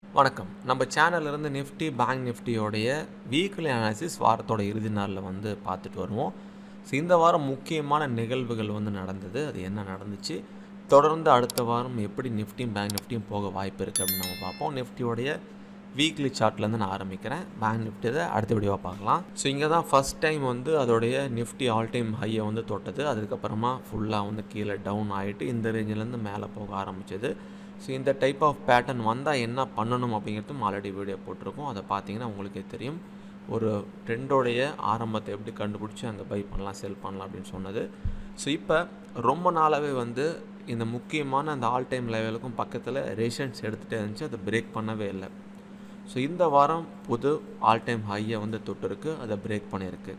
வணக்கம் நம்ம சேனல்லேருந்து நிஃப்டி பேங்க் நிஃப்டியோடைய வீக்லி அனாலிசிஸ் வாரத்தோட இறுதி நாளில் வந்து பார்த்துட்டு வருவோம் ஸோ இந்த வாரம் முக்கியமான நிகழ்வுகள் வந்து நடந்தது அது என்ன நடந்துச்சு தொடர்ந்து அடுத்த வாரம் எப்படி நிஃப்டியும் பேங்க் நிஃப்டியும் போக வாய்ப்பு இருக்குது அப்படின்னு நம்ம பார்ப்போம் நிஃப்டியோடைய வீக்லி சார்ட்லேருந்து நான் ஆரம்பிக்கிறேன் பேங்க் நிஃப்டி தான் அடுத்த வீடியோவாக பார்க்கலாம் ஸோ இங்கே தான் ஃபஸ்ட் டைம் வந்து அதோடைய நிஃப்டி ஆல் டைம் ஹையை வந்து தொட்டது அதுக்கப்புறமா ஃபுல்லாக வந்து கீழே டவுன் ஆகிட்டு இந்த ரேஞ்சிலேருந்து மேலே போக ஆரம்பிச்சது ஸோ இந்த டைப் ஆஃப் பேட்டர்ன் வந்தால் என்ன பண்ணணும் அப்படிங்கிறதும் ஆல்ரெடி வீடியோ போட்டிருக்கோம் அதை பார்த்தீங்கன்னா உங்களுக்கே தெரியும் ஒரு ட்ரெண்டோடைய ஆரம்பத்தை எப்படி கண்டுபிடிச்சி அங்கே பை பண்ணலாம் செல் பண்ணலாம் அப்படின்னு சொன்னது ஸோ இப்போ ரொம்ப நாளாகவே வந்து இந்த முக்கியமான அந்த ஆல் டைம் லெவலுக்கும் பக்கத்தில் ரேஷன்ஸ் எடுத்துகிட்டே இருந்துச்சு அதை பிரேக் பண்ணவே இல்லை ஸோ இந்த வாரம் புது ஆல் டைம் ஹையை வந்து தொட்டிருக்கு அதை பிரேக் பண்ணியிருக்கு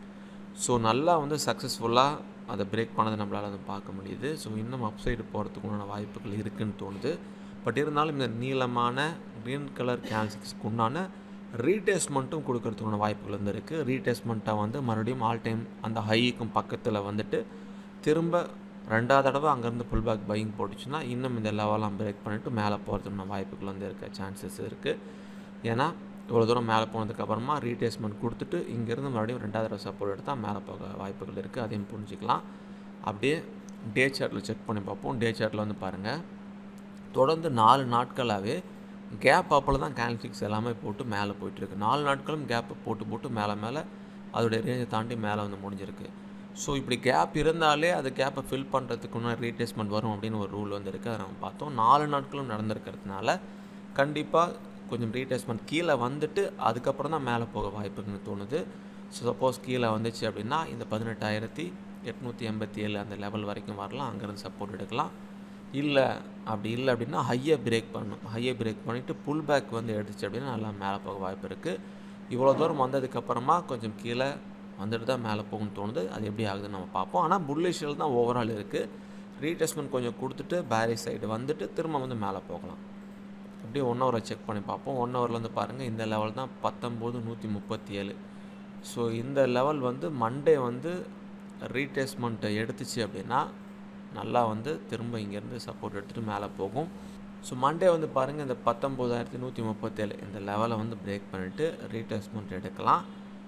ஸோ நல்லா வந்து சக்ஸஸ்ஃபுல்லாக அதை பிரேக் பண்ணதை நம்மளால் அதை பார்க்க முடியுது ஸோ இன்னும் அப்சைடு போகிறதுக்கு உண்டான வாய்ப்புகள் இருக்குதுன்னு தோணுது பட் இருந்தாலும் இந்த நீளமான க்ரீன் கலர் கேல்சிக்ஸ்க்கு உண்டான ரீடேஸ்மெண்ட்டும் கொடுக்கறதுக்கான வாய்ப்புகள் வந்து இருக்குது ரீடேஸ்மெண்ட்டாக வந்து மறுபடியும் ஆல் டைம் அந்த ஹைக்கும் பக்கத்தில் வந்துட்டு திரும்ப ரெண்டாவது தடவை அங்கேருந்து புல் பேக் பையிங் போட்டுச்சுன்னா இன்னும் இந்த லெவலாம் பிரேக் பண்ணிவிட்டு மேலே போகிறதுக்கான வாய்ப்புகள் வந்து இருக்க சான்சஸ் இருக்குது ஏன்னா இவ்வளோ தூரம் மேலே போனதுக்கப்புறமா ரீடேஸ்மெண்ட் கொடுத்துட்டு இங்கேருந்து மறுபடியும் ரெண்டாவது தடவை சப்போர்ட் எடுத்தால் மேலே போக வாய்ப்புகள் இருக்குது அதையும் புரிஞ்சிக்கலாம் அப்படியே டே சார்ட்டில் செக் பண்ணி பார்ப்போம் டே சார்ட்டில் வந்து பாருங்கள் தொடர்ந்து நாலு நாட்களாகவே கேப் அப்பில் தான் கேல்சிக்ஸ் எல்லாமே போட்டு மேலே போயிட்டுருக்கு நாலு நாட்களும் கேப்பை போட்டு போட்டு மேலே மேலே அதோடைய ரேஞ்சை தாண்டி மேலே வந்து முடிஞ்சிருக்கு ஸோ இப்படி கேப் இருந்தாலே அது கேப்பை ஃபில் பண்ணுறதுக்கு இன்னும் ரீடேஸ்மெண்ட் வரும் அப்படின்னு ஒரு ரூல் வந்து இருக்குது அதை நம்ம பார்த்தோம் நாலு நாட்களும் நடந்திருக்கிறதுனால கண்டிப்பாக கொஞ்சம் ரீடேஸ்மெண்ட் கீழே வந்துட்டு அதுக்கப்புறம் தான் மேலே போக வாய்ப்புன்னு தோணுது ஸோ சப்போஸ் கீழே வந்துச்சு அப்படின்னா இந்த பதினெட்டாயிரத்தி எட்நூற்றி எண்பத்தி ஏழு அந்த லெவல் வரைக்கும் வரலாம் அங்கேருந்து சப்போர்ட் எடுக்கலாம் இல்லை அப்படி இல்லை அப்படின்னா ஹையை பிரேக் பண்ணணும் ஹையை பிரேக் பண்ணிவிட்டு புல் பேக் வந்து எடுத்துச்சு அப்படின்னா நல்லா மேலே போக வாய்ப்பு இருக்குது இவ்வளோ தூரம் வந்ததுக்கப்புறமா கொஞ்சம் கீழே வந்துட்டு தான் மேலே போகும்னு தோணுது அது எப்படி ஆகுதுன்னு நம்ம பார்ப்போம் ஆனால் புல்லிஷில் தான் ஓவரால் இருக்குது ரீடெஸ்ட்மெண்ட் கொஞ்சம் கொடுத்துட்டு பேரி சைடு வந்துட்டு திரும்ப வந்து மேலே போகலாம் அப்படியே ஒன் ஹவரை செக் பண்ணி பார்ப்போம் ஒன் ஹவரில் வந்து பாருங்கள் இந்த லெவல் தான் பத்தொம்போது நூற்றி முப்பத்தி ஏழு ஸோ இந்த லெவல் வந்து மண்டே வந்து ரீடெஸ்ட்மெண்ட்டை எடுத்துச்சு அப்படின்னா நல்லா வந்து திரும்ப இங்கேருந்து சப்போர்ட் எடுத்துகிட்டு மேலே போகும் ஸோ மண்டே வந்து பாருங்கள் இந்த பத்தொம்போதாயிரத்தி நூற்றி முப்பத்தேழு இந்த லெவலை வந்து பிரேக் பண்ணிவிட்டு ரீடெஸ்ட்மெண்ட் எடுக்கலாம்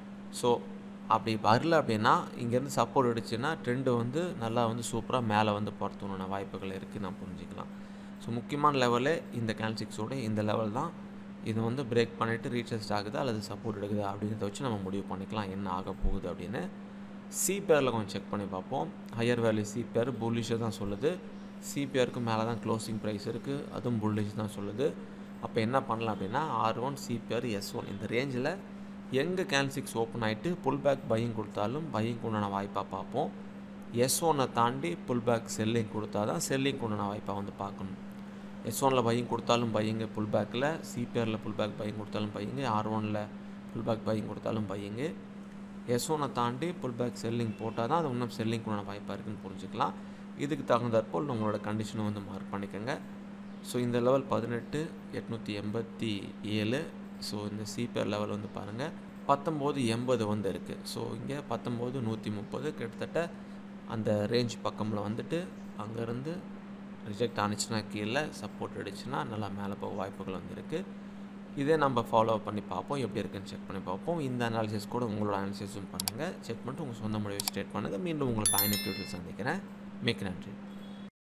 ஸோ அப்படி வரல அப்படின்னா இங்கேருந்து சப்போர்ட் அடிச்சுன்னா ட்ரெண்டு வந்து நல்லா வந்து சூப்பராக மேலே வந்து போகிறதுக்கான வாய்ப்புகள் இருக்குது நான் புரிஞ்சுக்கலாம் ஸோ முக்கியமான லெவலே இந்த கேல்சிக்ஸோட இந்த லெவல் தான் இது வந்து பிரேக் பண்ணிவிட்டு ரீடெஸ்ட் ஆகுதா அல்லது சப்போர்ட் எடுக்குதா அப்படின்றத வச்சு நம்ம முடிவு பண்ணிக்கலாம் என்ன ஆக போகுது அப்படின்னு சிபிஆரில் கொஞ்சம் செக் பண்ணி பார்ப்போம் ஹையர் வேல்யூ சிபிஆர் புல்லிஷை தான் சொல்லுது சிபிஆருக்கு மேலே தான் க்ளோசிங் ப்ரைஸ் இருக்குது அதுவும் புல்லிஷ் தான் சொல்லுது அப்போ என்ன பண்ணலாம் அப்படின்னா R one CPR S one இந்த ரேஞ்சில் எங்கே கேன்சிக்ஸ் ஓப்பன் ஆகிட்டு புல் பேக் பையிங் கொடுத்தாலும் பையிங் உண்டான வாய்ப்பாக பார்ப்போம் எஸ் ஒன்னை தாண்டி புல் பேக் செல்லிங் கொடுத்தா தான் செல்லிங் உண்டான வாய்ப்பாக வந்து பார்க்கணும் எஸ் ஒனில் பையிங் கொடுத்தாலும் பையிங்க புல் பேக்கில் சிபிஆரில் புல் பேக் பையிங் கொடுத்தாலும் பையிங்க ஆர் ஒனில் புல் பேக் பையிங் கொடுத்தாலும் பையிங்க எஸ் ஒனை தாண்டி புல் பேக் செல்லிங் போட்டால் தான் அது இன்னும் செல்லிங் உண்டான வாய்ப்பாக இருக்குன்னு புரிஞ்சுக்கலாம் இதுக்கு தகுந்தாற்போல் உங்களோட கண்டிஷனை வந்து மார்க் பண்ணிக்கோங்க ஸோ இந்த லெவல் பதினெட்டு எட்நூற்றி எண்பத்தி ஏழு ஸோ இந்த சிபிஆர் லெவல் வந்து பாருங்கள் பத்தொம்போது எண்பது வந்து இருக்குது ஸோ இங்கே பத்தொம்போது நூற்றி முப்பது கிட்டத்தட்ட அந்த ரேஞ்ச் பக்கமில் வந்துட்டு அங்கேருந்து ரிஜெக்ட் ஆனிச்சுன்னா கீழே சப்போர்ட் அடிச்சுன்னா நல்லா மேலே போக வாய்ப்புகள் வந்து இருக்குது இதே நம்ம ஃபாலோ பண்ணி பார்ப்போம் எப்படி இருக்குன்னு செக் பண்ணி பார்ப்போம் இந்த அனாலிசிஸ் கூட உங்களோட அனாலிசிஸும் பண்ணுங்கள் செக் பண்ணிட்டு உங்கள் சொந்த முடிவை ஸ்டேட் பண்ணுங்கள் மீண்டும் உங்களை பயண சந்திக்கிறேன் மிக்க நன்றி